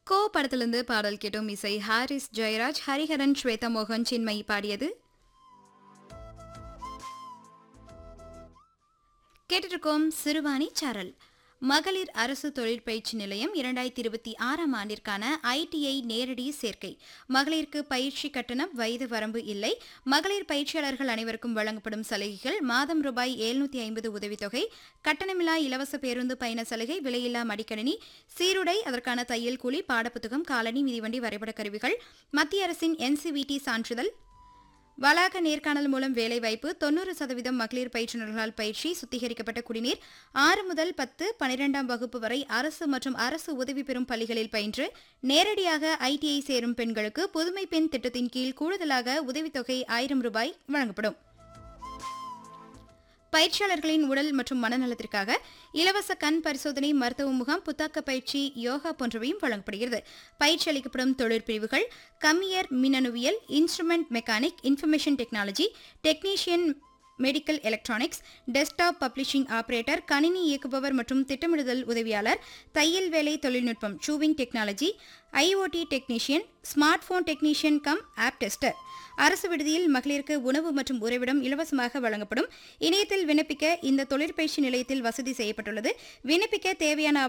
கோ படத்திலிருந்து பாடல் கேட்டோம் இசை ஹாரிஸ் ஜெயராஜ் ஹரிஹரன் ஸ்வேதா மோகன் சின்மயி பாடியது கேட்டிருக்கோம் சிறுவாணி சாரல் மகளிர் அரசு தொழிற்பயிற்சி நிலையம் இரண்டாயிரத்தி இருபத்தி ஆறாம் ஆண்டிற்கான ஐடிஐ நேரடி சேர்க்கை மகளிருக்கு பயிற்சி கட்டணம் வயது வரம்பு இல்லை மகளிர் பயிற்சியாளர்கள் அனைவருக்கும் வழங்கப்படும் சலுகைகள் மாதம் ரூபாய் எழுநூத்தி ஐம்பது உதவித்தொகை கட்டணமில்லா இலவச பேருந்து பயண சலுகை விலையில்லா மடிக்கணினி சீருடை அதற்கான தையல் கூலி பாடப்புத்தகம் காலனி மிதிவண்டி வரைபட கருவிகள் மத்திய அரசின் என்சிவிடி சான்றிதழ் வளாக நேர்காணல் மூலம் வேலைவாய்ப்பு தொண்ணூறு சதவீதம் மகளிர் பயிற்றுநர்களால் பயிற்சி சுத்திகரிக்கப்பட்ட குடிநீர் ஆறு முதல் பத்து பனிரெண்டாம் வகுப்பு வரை அரசு மற்றும் அரசு உதவி பெறும் பள்ளிகளில் பயின்று நேரடியாக ஐடிஐ சேரும் பெண்களுக்கு புதுமை பெண் திட்டத்தின் கீழ் கூடுதலாக உதவித்தொகை ஆயிரம் ரூபாய் வழங்கப்படும் பயிற்சியாளர்களின் உடல் மற்றும் மனநலத்திற்காக இலவச கண் பரிசோதனை மருத்துவ முகாம் புத்தாக்க பயிற்சி யோகா போன்றவையும் வழங்கப்படுகிறது பயிற்சி அளிக்கப்படும் தொழிற்பிரிவுகள் கம்மியர் மின்னணுவியல் instrument mechanic information technology technician medical electronics desktop publishing operator கணினி இயக்குபவர் மற்றும் திட்டமிடுதல் உதவியாளர் தையல் வேலை தொழில்நுட்பம் sewing technology IoT technician smart phone technician cum app tester அரசு விடுதியில் மகளிருக்கு உணவு மற்றும் உறைவிடம் இலவசமாக வழங்கப்படும் இணையத்தில் விண்ணப்பிக்க இந்த தொழிற்பயிற்சி நிலையத்தில் வசதி செய்யப்பட்டுள்ளது விண்ணப்பிக்க தேவையான